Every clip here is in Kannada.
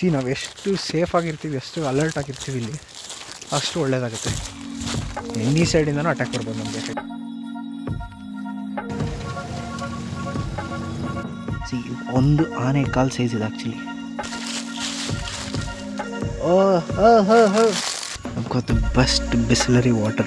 ಸಿ ನಾವು ಎಷ್ಟು ಸೇಫ್ ಆಗಿರ್ತೀವಿ ಎಷ್ಟು ಅಲರ್ಟ್ ಆಗಿರ್ತೀವಿ ಇಲ್ಲಿ ಅಷ್ಟು ಒಳ್ಳೇದಾಗುತ್ತೆ ಎನಿ ಸೈಡಿಂದನೂ ಅಟ್ಯಾಕ್ ಬರ್ಬೋದು ನಮಗೆ ಸಿ ಒಂದು ಆನೆ ಕಾಲ್ ಸೈಜ್ ಇದೆ ಆ್ಯಕ್ಚುಲಿ ಓ ಹೋ ಹೋ ಹೋ got the best Bisleri water.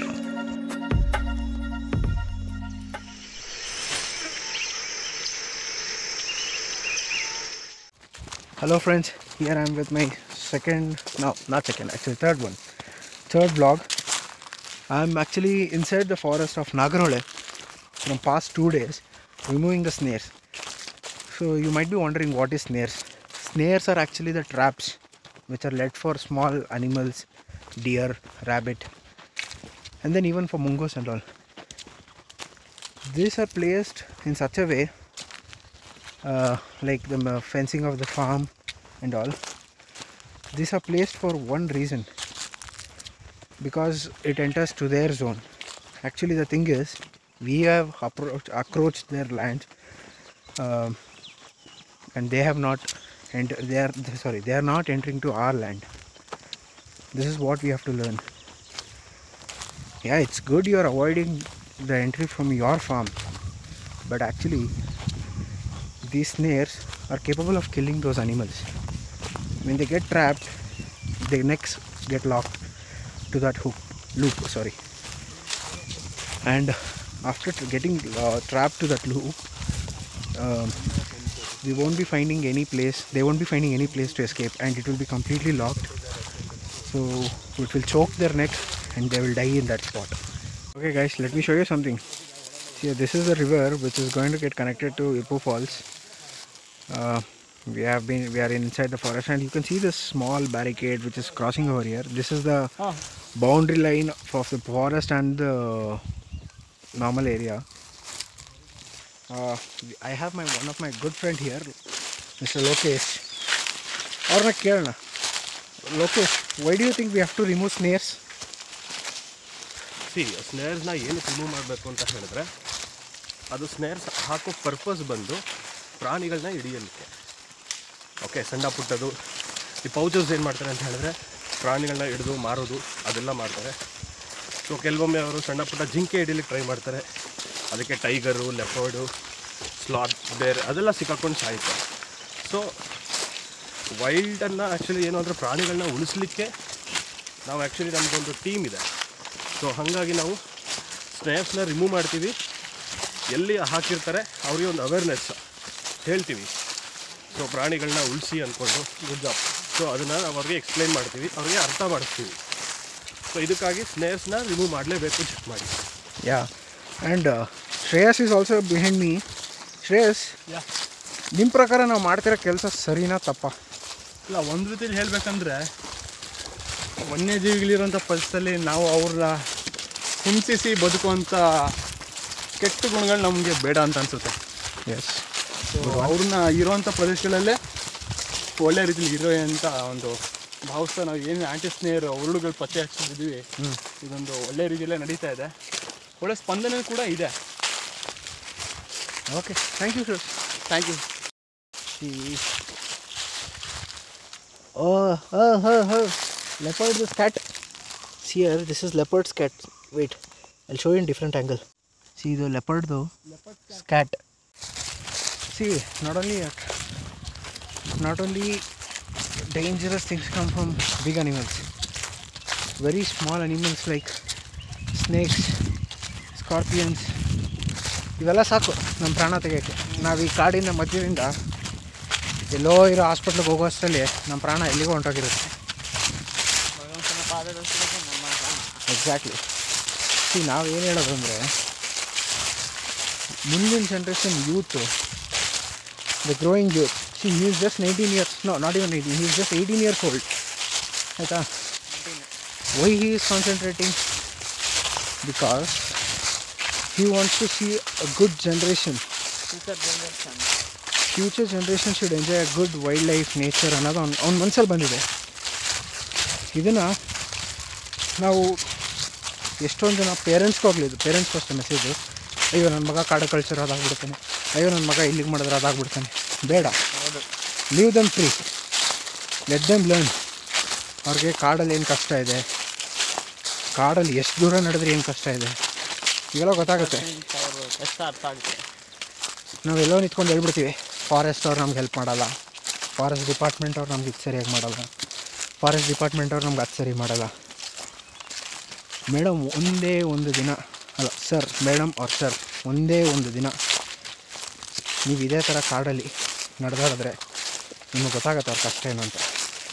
Hello friends, here I am with my second, no not second, actually third one, third vlog. I am actually inside the forest of Nagarhole from past two days removing the snares. So you might be wondering what is snares. Snares are actually the traps which are led for small animals deer, rabbit, and then even for mongoose and all. These are placed in such a way, uh, like the uh, fencing of the farm and all. These are placed for one reason because it enters to their zone. Actually, the thing is, we have approached, approached their land, um, and they have not. Enter, they are sorry. They are not entering to our land this is what we have to learn yeah it's good you are avoiding the entry from your farm but actually these snares are capable of killing those animals when they get trapped their necks get locked to that hook loop sorry and after t- getting uh, trapped to that loop um, we won't be finding any place they won't be finding any place to escape and it will be completely locked so it will choke their neck and they will die in that spot okay guys let me show you something see this is the river which is going to get connected to Ipo Falls uh, we have been we are inside the forest and you can see this small barricade which is crossing over here this is the boundary line of the forest and the normal area uh, I have my one of my good friend here Mr. Lokesh ಅವ್ರನ್ನ ಕೇಳೋಣ Lokesh why do you think we have to remove snares see ಸ್ನೇರ್ಸ್ನ ಏನಕ್ಕೆ ರಿಮೂವ್ ಮಾಡಬೇಕು ಅಂತ ಹೇಳಿದ್ರೆ ಅದು ಸ್ನೇರ್ಸ್ ಹಾಕೋ ಪರ್ಪಸ್ ಬಂದು ಪ್ರಾಣಿಗಳನ್ನ ಹಿಡಿಯಲಿಕ್ಕೆ ಓಕೆ ಸಣ್ಣ ಪುಟ್ಟದು ಈ ಪೌಚಸ್ ಏನು ಮಾಡ್ತಾರೆ ಅಂತ ಹೇಳಿದ್ರೆ ಪ್ರಾಣಿಗಳನ್ನ ಹಿಡಿದು ಮಾರೋದು ಅದೆಲ್ಲ ಮಾಡ್ತಾರೆ ಸೊ ಕೆಲವೊಮ್ಮೆ ಅವರು ಸಣ್ಣ ಪುಟ್ಟ ಜಿಂಕೆ ಹಿಡಿಲಿಕ್ಕೆ ಟ್ರೈ ಮಾಡ್ತಾರೆ ಅದಕ್ಕೆ ಟೈಗರು ಲೆಫರ್ಡು ಸ್ಲಾಟ್ ಬೇರೆ ಅದೆಲ್ಲ ಸಿಕ್ಕಾಕೊಂಡು ಸಾಯ್ತಾರೆ ಸೊ ವೈಲ್ಡನ್ನು ಆ್ಯಕ್ಚುಲಿ ಏನು ಅಂದರೆ ಪ್ರಾಣಿಗಳನ್ನ ಉಳಿಸ್ಲಿಕ್ಕೆ ನಾವು ಆ್ಯಕ್ಚುಲಿ ನಮಗೊಂದು ಟೀಮ್ ಇದೆ ಸೊ ಹಾಗಾಗಿ ನಾವು ಸ್ನೇಪ್ಸ್ನ ರಿಮೂವ್ ಮಾಡ್ತೀವಿ ಎಲ್ಲಿ ಹಾಕಿರ್ತಾರೆ ಅವ್ರಿಗೆ ಒಂದು ಅವೇರ್ನೆಸ್ ಹೇಳ್ತೀವಿ ಸೊ ಪ್ರಾಣಿಗಳನ್ನ ಉಳಿಸಿ ಅಂದ್ಕೊಂಡು ಗುಡ್ ಜಾಬ್ ಸೊ ಅದನ್ನು ನಾವು ಅವ್ರಿಗೆ ಎಕ್ಸ್ಪ್ಲೈನ್ ಮಾಡ್ತೀವಿ ಅವ್ರಿಗೆ ಅರ್ಥ ಮಾಡಿಸ್ತೀವಿ ಸೊ ಇದಕ್ಕಾಗಿ ಸ್ನೇಪ್ಸ್ನ ರಿಮೂವ್ ಮಾಡಲೇಬೇಕು ಚೆಕ್ ಮಾಡಿ yeah and Shreyas is also behind me Shreyas ನಿಮ್ಮ ಪ್ರಕಾರ ನಾವು ಮಾಡ್ತಿರೋ ಕೆಲಸ ಸರಿನಾ ತಪ್ಪ ಇಲ್ಲ ಒಂದು ರೀತಿಯಲ್ಲಿ ಹೇಳಬೇಕಂದ್ರೆ ವನ್ಯಜೀವಿಗಳಿರೋಂಥ ಪರಿಸ್ಥಿತಿಯಲ್ಲಿ ನಾವು ಅವ್ರನ್ನ ಹಿಂಸಿಸಿ ಬದುಕುವಂಥ ಕೆಟ್ಟ ಗುಣಗಳು ನಮಗೆ ಬೇಡ ಅಂತ ಅನಿಸುತ್ತೆ ಎಸ್ ಸೊ ಅವ್ರನ್ನ ಇರೋವಂಥ ಪ್ರದೇಶಗಳಲ್ಲೇ ಒಳ್ಳೆ ರೀತಿಲಿ ಇರೋ ಅಂತ ಒಂದು ಭಾವಿಸ್ತಾ ನಾವು ಏನು ಆಂಟಿ ಸ್ನೇಹರು ಉರುಳುಗಳು ಪತ್ತೆ ಹಚ್ಚಿದ್ದೀವಿ ಇದೊಂದು ಒಳ್ಳೆ ರೀತಿಯಲ್ಲೇ ನಡೀತಾ ಇದೆ ಒಳ್ಳೆ ಸ್ಪಂದನೆ ಕೂಡ ಇದೆ okay thank you sir thank you Oh, oh, oh, oh. Leopard is cat. See here, this is leopard's cat. Wait, I'll show you in different angle. See the leopard though. Leopard's cat. See, not only a, not only dangerous things come from big animals. Very small animals like snakes, scorpions. ಇವೆಲ್ಲ ಸಾಕು ನಮ್ಮ ಪ್ರಾಣ ತೆಗೆಯೋಕ್ಕೆ ನಾವು ಈ ಕಾಡಿನ ಮಧ್ಯದಿಂದ ಎಲ್ಲೋ ಇರೋ ಹಾಸ್ಪಿಟ್ಲಿಗೆ ಹೋಗೋ ಅಷ್ಟರಲ್ಲಿ ನಮ್ಮ ಪ್ರಾಣ ಎಲ್ಲಿಗೋ ಹೊಂಟೋಗಿರುತ್ತೆ ಎಕ್ಸಾಕ್ಟ್ಲಿ ಸಿ ನಾವು ಏನು ಹೇಳೋದು ಅಂದರೆ ಮುಂದಿನ generation youth the growing youth see he is just nineteen years no not even eighteen he is just eighteen years old ಆಯಿತಾ why he is concentrating because he wants to see a good generation future generation should enjoy a good wild life nature ಅನ್ನೋದು ಅವ್ನು ಅವ್ನ ಮನಸ್ಸಲ್ಲಿ ಬಂದಿದೆ ಇದನ್ನು ನಾವು ಎಷ್ಟೊಂದು ಜನ ಪೇರೆಂಟ್ಸ್ಗೆ ಹೋಗ್ಲಿದ್ದು ಪೇರೆಂಟ್ಸ್ಗೆ ಅಷ್ಟೇ ಮೆಸೇಜು ಅಯ್ಯೋ ನನ್ನ ಮಗ ಕಾಡು ಕಳ್ಸಿರೋ ಅದಾಗ್ಬಿಡ್ತಾನೆ ಅಯ್ಯೋ ನನ್ನ ಮಗ ಇಲ್ಲಿಗೆ ಮಾಡಿದ್ರೆ ಅದಾಗ್ಬಿಡ್ತಾನೆ ಬೇಡ leave them free let them learn ಅವ್ರಿಗೆ ಕಾಡಲ್ಲಿ ಏನು ಕಷ್ಟ ಇದೆ ಕಾಡಲ್ಲಿ ಎಷ್ಟು ದೂರ ನಡೆದ್ರೆ ಏನು ಕಷ್ಟ ಇದೆ ಇವೆಲ್ಲ ಗೊತ್ತಾಗುತ್ತೆ ಅವರು ಕಷ್ಟ ಅರ್ಥ ಆಗುತ್ತೆ ನಾವೆಲ್ಲೋ ನಿಂತ್ಕೊಂಡು ಹೇಳ್ಬಿಡ್ತೀವಿ ಫಾರೆಸ್ಟ್ ಅವ್ರು ನಮ್ಗೆ ಹೆಲ್ಪ್ ಮಾಡಲ್ಲ ಫಾರೆಸ್ಟ್ ಡಿಪಾರ್ಟ್ಮೆಂಟ್ ಅವ್ರು ನಮ್ಗೆ ಇದು ಸರಿಯಾಗಿ ಮಾಡಲ್ಲ ಫಾರೆಸ್ಟ್ ಡಿಪಾರ್ಟ್ಮೆಂಟ್ ಅವ್ರು ನಮ್ಗೆ ಅದು ಸರಿ ಮಾಡಲ್ಲ ಮೇಡಮ್ ಒಂದೇ ಒಂದು ದಿನ ಅಲ್ಲ ಸರ್ ಮೇಡಮ್ ಅವ್ರ ಸರ್ ಒಂದೇ ಒಂದು ದಿನ ನೀವು ಇದೇ ಥರ ಕಾಡಲ್ಲಿ ನಡೆದಾಡಿದ್ರೆ ನಿಮಗೆ ಗೊತ್ತಾಗುತ್ತೆ ಅವ್ರ ಕಷ್ಟ ಏನು ಅಂತ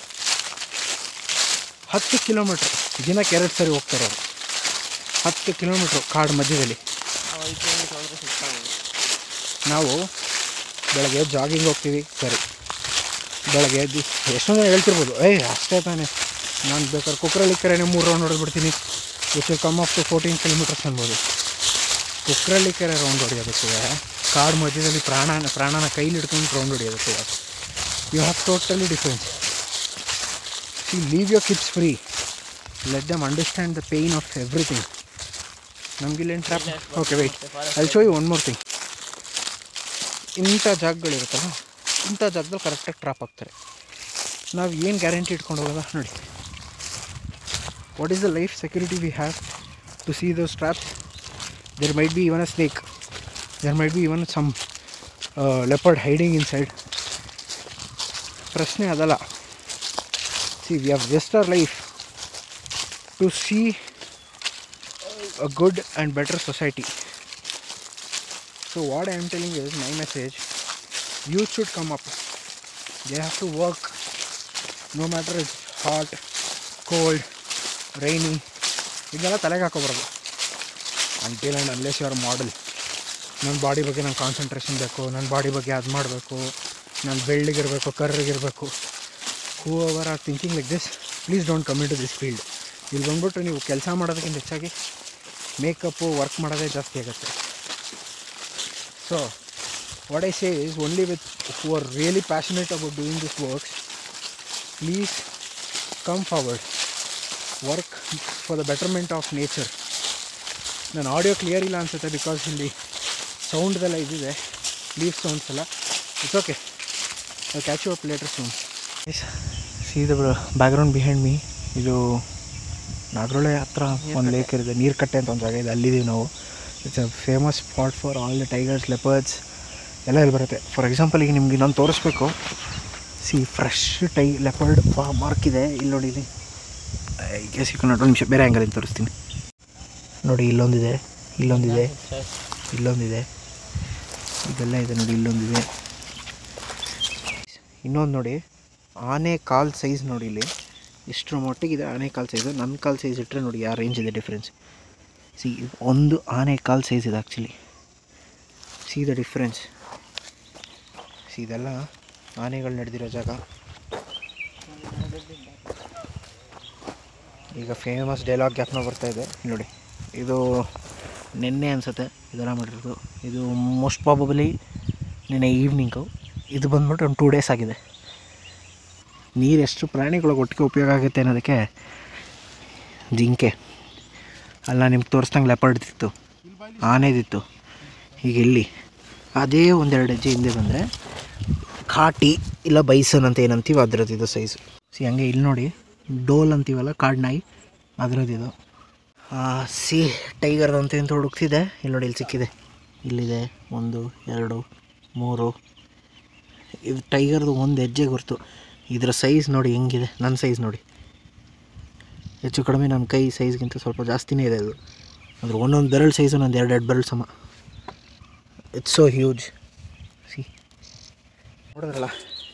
ಹತ್ತು ಕಿಲೋಮೀಟ್ರ್ ದಿನಕ್ಕೆ ಎರಡು ಸರಿ ಹೋಗ್ತಾರೆ ಅವರು ಹತ್ತು ಕಿಲೋಮೀಟ್ರು ಕಾಡು ಮಧ್ಯದಲ್ಲಿ ಐದು ಕಿಲೋಮೀಟರ್ ಹೋದ್ರೆ ಸಿಗ್ತಾವೆ ನಾವು ಬೆಳಗ್ಗೆ ಜಾಗಿಂಗ್ ಹೋಗ್ತೀವಿ ಸರಿ ಬೆಳಗ್ಗೆ ಎದ್ದು ಎಷ್ಟೊಂದು ಜನ ಹೇಳ್ತಿರ್ಬೋದು ಏಯ್ ಅಷ್ಟೇ ತಾನೇ ನಾನು ಬೇಕಾದ್ರೆ ಕುಕ್ರಲ್ಲಿ ಕೆರೆನೇ ಮೂರು ರೌಂಡ್ ಹೊಡೆದ್ಬಿಡ್ತೀನಿ which will come up to fourteen kilometres ಅನ್ಬೋದು ಕುಕ್ರಲ್ಲಿ ಕೆರೆ ರೌಂಡ್ ಹೊಡೆಯೋದಕ್ಕೆ ಕಾಡು ಮಧ್ಯದಲ್ಲಿ ಪ್ರಾಣ ಪ್ರಾಣನ ಕೈಲಿ ಹಿಡ್ಕೊಂಡು ರೌಂಡ್ ಹೊಡೆಯೋದಕ್ಕೆ you have totally differences see leave your kids free let them understand the pain of everything ನಮಗಿಲ್ಲೇನು trap okay wait I show you one more thing ಇಂಥ ಜಾಗಗಳಿರುತ್ತಲ್ಲ ಇಂಥ ಜಾಗದಲ್ಲಿ ಕರೆಕ್ಟಾಗಿ ಟ್ರಾಪ್ ಆಗ್ತಾರೆ ನಾವು ಏನು ಗ್ಯಾರಂಟಿ ಇಟ್ಕೊಂಡು ಹೋಗೋದ ನೋಡಿ what is the life security we have to see those traps there might be even a snake there might be even some leopard hiding inside ಪ್ರಶ್ನೆ ಅದಲ್ಲ see we have waste our life to see a good and better society So what I am telling is my message youth should come up. They have to work no matter it's hot, cold, rainy. ಇದೆಲ್ಲ ತಲೆಗೆ ಹಾಕೋಬಾರ್ದು until and unless your model ನನ್ನ ಬಾಡಿ ಬಗ್ಗೆ ನಂಗೆ ಕಾನ್ಸಂಟ್ರೇಷನ್ ಬೇಕು ನನ್ನ ಬಾಡಿ ಬಗ್ಗೆ ಅದು ಮಾಡಬೇಕು ನಾನು ಬೆಳ್ಳಿಗಿರಬೇಕು ಕರ್ರಿಗಿರಬೇಕು whoever are thinking like this please don't come into this field ಇಲ್ಲಿ ಬಂದ್ಬಿಟ್ಟು ನೀವು ಕೆಲಸ ಮಾಡೋದಕ್ಕಿಂತ ಹೆಚ್ಚಾಗಿ ಮೇಕಪ್ಪು ವರ್ಕ್ ಮಾಡೋದೇ ಜಾಸ್ತಿ ಆಗುತ್ತೆ So, what I say is only with who are really passionate about doing this works, please come forward. Work for the betterment of nature. ನನ್ನ ಆಡಿಯೋ ಕ್ಲಿಯರ್ ಇಲ್ಲ ಅನ್ಸುತ್ತೆ ಬಿಕಾಸ್ ಇಲ್ಲಿ ಸೌಂಡ್ದೆಲ್ಲ ಇದಿದೆ ಲೀಫ್ ಸೌಂಡ್ಸ್ ಎಲ್ಲ it's okay I catch you up later sound see the background behind me ಇದು ನಾಗರೊಳೆ ಹತ್ರ ಒಂದು ಲೇಕ್ ಇರುತ್ತೆ ನೀರು ಕಟ್ಟೆ ಅಂತ ಒಂದು ಜಾಗ ಇದೆ ಅಲ್ಲಿದ್ದೀವಿ ನಾವು it's a famous spot for all the tigers leopards ಎಲ್ಲ ಇಲ್ಲಿ ಬರುತ್ತೆ ಫಾರ್ ಎಕ್ಸಾಂಪಲ್ ಈಗ ನಿಮ್ಗೆ ನಾನು ತೋರಿಸ್ಬೇಕು ಸಿ ಫ್ರೆಶ್ ಟೈ ಲೆಪರ್ಡ್ ಮಾರ್ಕ್ ಇದೆ ಇಲ್ಲಿ ನೋಡಿ ಇಲ್ಲಿ ಈಗ ಸಿಕ್ಕ ಒಂದು ನಿಮಿಷ ಬೇರೆ ಆ್ಯಂಗಲಿಂದ ತೋರಿಸ್ತೀನಿ ನೋಡಿ ಇಲ್ಲೊಂದಿದೆ ಇಲ್ಲೊಂದಿದೆ ಇಲ್ಲೊಂದಿದೆ ಇದೆಲ್ಲ ಇದೆ ನೋಡಿ ಇಲ್ಲೊಂದಿದೆ ಇನ್ನೊಂದು ನೋಡಿ ಆನೆ ಕಾಲ್ ಸೈಜ್ ನೋಡಿ ಇಲ್ಲಿ ಇಷ್ಟರ ಮಟ್ಟಿಗಿದೆ ಆನೆ ಕಾಲ್ ಸೈಜು ನನ್ನ ಕಾಲ್ ಸೈಜ್ ಇಟ್ಟರೆ ನೋಡಿ ಯಾವ ರೇಂಜ್ ಇದೆ ಡಿಫ್ರೆನ್ಸ್ ಸಿ ಒಂದು ಆನೆ ಕಾಲ್ ಸೈಜ್ ಇದೆ actually see the difference see ಇದೆಲ್ಲ ಆನೆಗಳು ನಡೆದಿರೋ ಜಾಗ ಈಗ ಫೇಮಸ್ ಡೈಲಾಗ್ ಗ್ಯಾಪ್ನ ಬರ್ತಾ ಇದೆ ಇಲ್ಲಿ ನೋಡಿ ಇದು ನಿನ್ನೆ ಅನಿಸುತ್ತೆ ಇದೆಲ್ಲ ಮಾಡಿರೋದು ಇದು ಮೋಸ್ಟ್ ಪ್ರಾಬಬಲಿ ನಿನ್ನೆ ಈವ್ನಿಂಗು ಇದು ಬಂದ್ಬಿಟ್ಟು ಒಂದು ಟೂ ಡೇಸ್ ಆಗಿದೆ ನೀರು ಎಷ್ಟು ಪ್ರಾಣಿಗಳಿಗೆ ಒಟ್ಟಿಗೆ ಉಪಯೋಗ ಆಗುತ್ತೆ ಅನ್ನೋದಕ್ಕೆ ಜಿಂಕೆ ಅಲ್ಲ ನಿಮ್ಗೆ ತೋರಿಸ್ದಂಗೆ ಲೆಪರ್ಡ್ದಿತ್ತು ಆನೆದಿತ್ತು ಈಗ ಇಲ್ಲಿ ಅದೇ ಒಂದೆರಡು ಹೆಜ್ಜೆ ಹಿಂದೆ ಬಂದರೆ ಕಾಟಿ ಇಲ್ಲ ಬೈಸನ್ ಅಂತ ಏನಂತೀವಿ ಅದ್ರದ್ದು ಇದು ಸೈಜು ಸಿ ಹಂಗೆ ಇಲ್ಲಿ ನೋಡಿ ಡೋಲ್ ಅಂತೀವಲ್ಲ ಕಾಡು ನಾಯಿ ಅದ್ರದ್ದು ಇದು ಸಿ ಟೈಗರ್ದು ಅಂತ ಎಂತ ಹುಡುಕ್ತಿದೆ ಇಲ್ಲಿ ನೋಡಿ ಇಲ್ಲಿ ಸಿಕ್ಕಿದೆ ಇಲ್ಲಿದೆ ಒಂದು ಎರಡು ಮೂರು ಇದು ಟೈಗರ್ದು ಒಂದು ಹೆಜ್ಜೆ ಗುರ್ತು ಇದರ ಸೈಜ್ ನೋಡಿ ಹೆಂಗಿದೆ ನನ್ನ ಸೈಜ್ ನೋಡಿ ಹೆಚ್ಚು ಕಡಿಮೆ ನನ್ನ ಕೈ ಸೈಜ್ಗಿಂತ ಸ್ವಲ್ಪ ಜಾಸ್ತಿನೇ ಇದೆ ಅದು ಅಂದರೆ ಒಂದೊಂದು ಬೆರಳು ಸೈಜು ನಂದು ಎರಡು ಎರಡು ಬೆರಳು ಸಮ ಇಟ್ಸ್ ಸೋ ಹ್ಯೂಜ್ ಸಿ ನೋಡಿದ್ರಲ್ಲ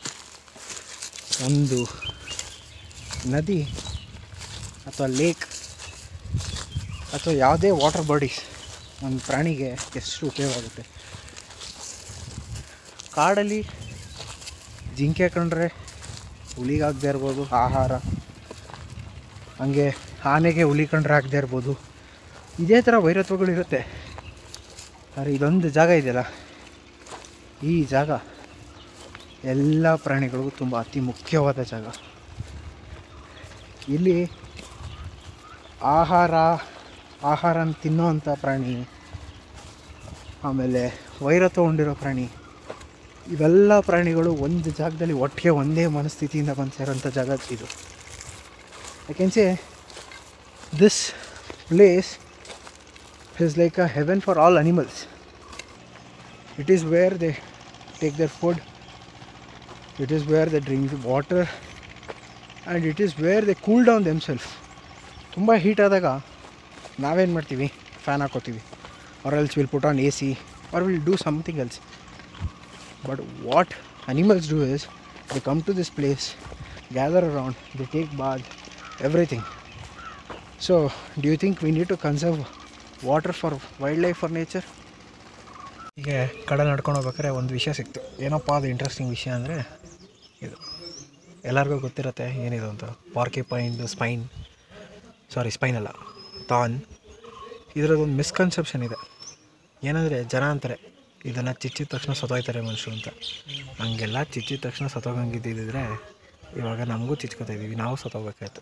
ಒಂದು ನದಿ ಅಥವಾ ಲೇಕ್ ಅಥವಾ ಯಾವುದೇ ವಾಟರ್ ಬಾಡೀಸ್ ಒಂದು ಪ್ರಾಣಿಗೆ ಎಷ್ಟು ಉಪಯೋಗ ಆಗುತ್ತೆ ಕಾಡಲ್ಲಿ ಜಿಂಕೆ ಕಂಡ್ರೆ ಹುಲಿಗಾಗದೇ ಇರ್ಬೋದು ಆಹಾರ ಹಂಗೆ ಆನೆಗೆ ಹುಲಿ ಕಂಡ್ರೆ ಆಗದೆ ಇರ್ಬೋದು ಇದೇ ಥರ ವೈರತ್ವಗಳಿರುತ್ತೆ ಆದರೆ ಇದೊಂದು ಜಾಗ ಇದೆಯಲ್ಲ ಈ ಜಾಗ ಎಲ್ಲ ಪ್ರಾಣಿಗಳಿಗೂ ತುಂಬ ಅತಿ ಮುಖ್ಯವಾದ ಜಾಗ ಇಲ್ಲಿ ಆಹಾರ ಆಹಾರನ ತಿನ್ನೋವಂಥ ಪ್ರಾಣಿ ಆಮೇಲೆ ವೈರತ್ವ ಹೊಂದಿರೋ ಪ್ರಾಣಿ ಇವೆಲ್ಲ ಪ್ರಾಣಿಗಳು ಒಂದು ಜಾಗದಲ್ಲಿ ಒಟ್ಟಿಗೆ ಒಂದೇ ಮನಸ್ಥಿತಿಯಿಂದ ಬಂದು ಸೇರೋಂಥ ಜಾಗ ಇದು I can say this place is like a heaven for all animals. It is where they take their food, it is where they drink water, and it is where they cool down themselves. ತುಂಬ ಹೀಟ್ ಆದಾಗ ನಾವೇನು ಮಾಡ್ತೀವಿ ಫ್ಯಾನ್ ಹಾಕೋತೀವಿ or else will put on A C or will do something else but what animals do is they come to this place gather around they take bath everything so do you think we need to conserve water for wild life for nature ಹೀಗೆ ಕಡೆ ನಡ್ಕೊಂಡು ಹೋಗ್ಬೇಕಾದ್ರೆ ಒಂದು ವಿಷಯ ಸಿಕ್ತು ಏನಪ್ಪ ಅದು ಇಂಟ್ರೆಸ್ಟಿಂಗ್ ವಿಷಯ ಅಂದರೆ ಇದು ಎಲ್ಲರಿಗೂ ಗೊತ್ತಿರುತ್ತೆ ಏನಿದು ಅಂತ ಪಾರ್ಕಿಪೈನ್ದು ಸ್ಪೈನ್ ಸಾರಿ ಸ್ಪೈನ್ ಅಲ್ಲ ತಾನ್ ಇದರದೊಂದು ಮಿಸ್ಕನ್ಸೆಪ್ಷನ್ ಇದೆ ಏನಂದರೆ ಜನ ಅಂತಾರೆ ಇದನ್ನು ಚಿಚ್ಚಿದ ತಕ್ಷಣ ಸತ್ತೋಯ್ತಾರೆ ಮನುಷ್ಯರು ಅಂತ ಹಂಗೆಲ್ಲ ಚಿಚ್ಚಿದ ತಕ್ಷಣ ಸತ್ತೋಗಂಗಿದ್ದಿದ್ರೆ ಇವಾಗ ನಮಗೂ ಚಿಚ್ಕೋತಾ ಇದ್ದೀವಿ ನಾವು ಸತ್ತೋಗ್ಬೇಕಾಯ್ತು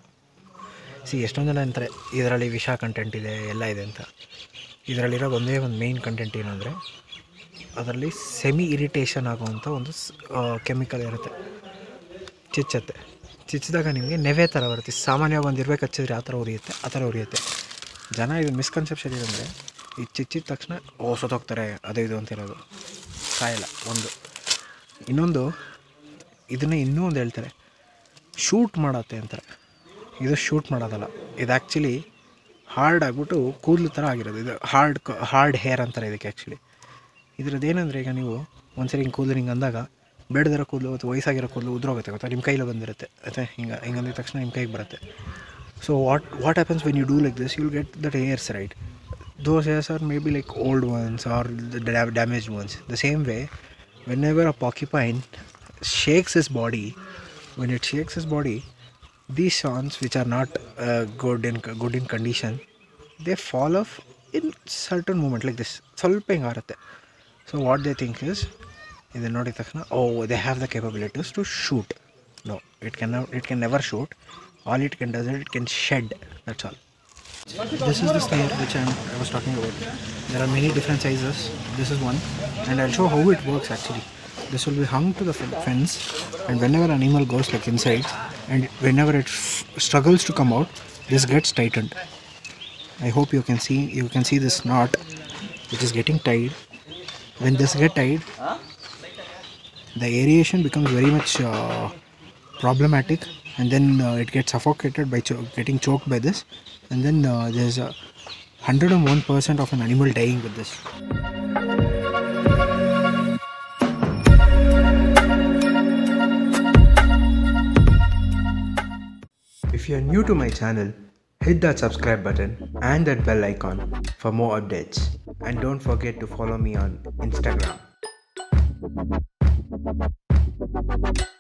ಸಿ ಎಷ್ಟೊಂದು ಜನ ಅಂತಾರೆ ಇದರಲ್ಲಿ ವಿಷ ಕಂಟೆಂಟ್ ಇದೆ ಎಲ್ಲ ಇದೆ ಅಂತ ಇದರಲ್ಲಿರೋ ಒಂದೇ ಒಂದು ಮೇಯ್ನ್ ಕಂಟೆಂಟ್ ಏನು ಅಂದರೆ ಅದರಲ್ಲಿ ಸೆಮಿ ಇರಿಟೇಷನ್ ಆಗುವಂಥ ಒಂದು ಕೆಮಿಕಲ್ ಇರುತ್ತೆ ಚಿಚ್ಚತ್ತೆ ಚಿಚ್ಚಿದಾಗ ನಿಮಗೆ ನೆವೆ ಥರ ಬರುತ್ತೆ ಸಾಮಾನ್ಯವಾಗಿ ಒಂದು ಇರ್ಬೇಕು ಹಚ್ಚಿದ್ರೆ ಆ ಥರ ಉರಿಯುತ್ತೆ ಆ ಥರ ಉರಿಯುತ್ತೆ ಜನ ಇದು ಮಿಸ್ಕನ್ಸೆಪ್ಷನ್ ಇದಂದರೆ ಈ ಚಿಚ್ಚಿದ ತಕ್ಷಣ ಓ ಸತ್ತೋಗ್ತಾರೆ ಅದು ಇದು ಅಂತ ಇರೋದು ಸಾಯಲ್ಲ ಒಂದು ಇನ್ನೊಂದು ಇದನ್ನೇ ಇನ್ನೂ ಒಂದು ಹೇಳ್ತಾರೆ ಶೂಟ್ ಮಾಡತ್ತೆ ಅಂತಾರೆ ಇದು ಶೂಟ್ ಮಾಡೋದಲ್ಲ ಇದು ಆ್ಯಕ್ಚುಲಿ ಹಾರ್ಡ್ ಆಗಿಬಿಟ್ಟು ಕೂದಲು ಥರ ಆಗಿರೋದು ಇದು ಹಾರ್ಡ್ ಹಾರ್ಡ್ ಹೇರ್ ಅಂತಾರೆ ಇದಕ್ಕೆ ಆ್ಯಕ್ಚುಲಿ ಇದ್ರದ್ದು ಏನಂದರೆ ಈಗ ನೀವು ಒಂದ್ಸರಿ ಹಿಂಗೆ ಕೂದಲು ಹಿಂಗೆ ಅಂದಾಗ ಬೇಡದಿರೋ ಕೂದಲು ಅಥವಾ ವಯಸ್ಸಾಗಿರೋ ಕೂದಲು ಉದ್ರೋಗುತ್ತೆ ಗೊತ್ತಾ ನಿಮ್ಮ ಕೈಲೇ ಬಂದಿರುತ್ತೆ ಅಥವಾ ಹಿಂಗೆ ಹಿಂಗೆ ಅಂದಿದ ತಕ್ಷಣ ನಿಮ್ಮ ಕೈಗೆ ಬರುತ್ತೆ so what what happens when you do like this you'll get that hairs right those hairs are maybe like old ones or damage ones the same way whenever a porcupine shakes his body when it shakes his body these sons which are not uh, good in good in condition they fall off in certain moment like this ಸ್ವಲ್ಪ ಹಿಂಗೆ ಆರುತ್ತೆ so what they think is ಇದನ್ನು ನೋಡಿದ ತಕ್ಷಣ oh they have the capabilities to shoot no it can it can never shoot all it can does it can shed that's all this is the snare which I'm, I was talking about. There are many different sizes. This is one, and I'll show how it works actually. This will be hung to the fen- fence, and whenever an animal goes like inside, and whenever it f- struggles to come out, this gets tightened. I hope you can see you can see this knot, which is getting tied. When this get tied, the aeration becomes very much uh, problematic and then uh, it gets suffocated by cho- getting choked by this and then uh, there's a 101% of an animal dying with this if you're new to my channel hit that subscribe button and that bell icon for more updates and don't forget to follow me on instagram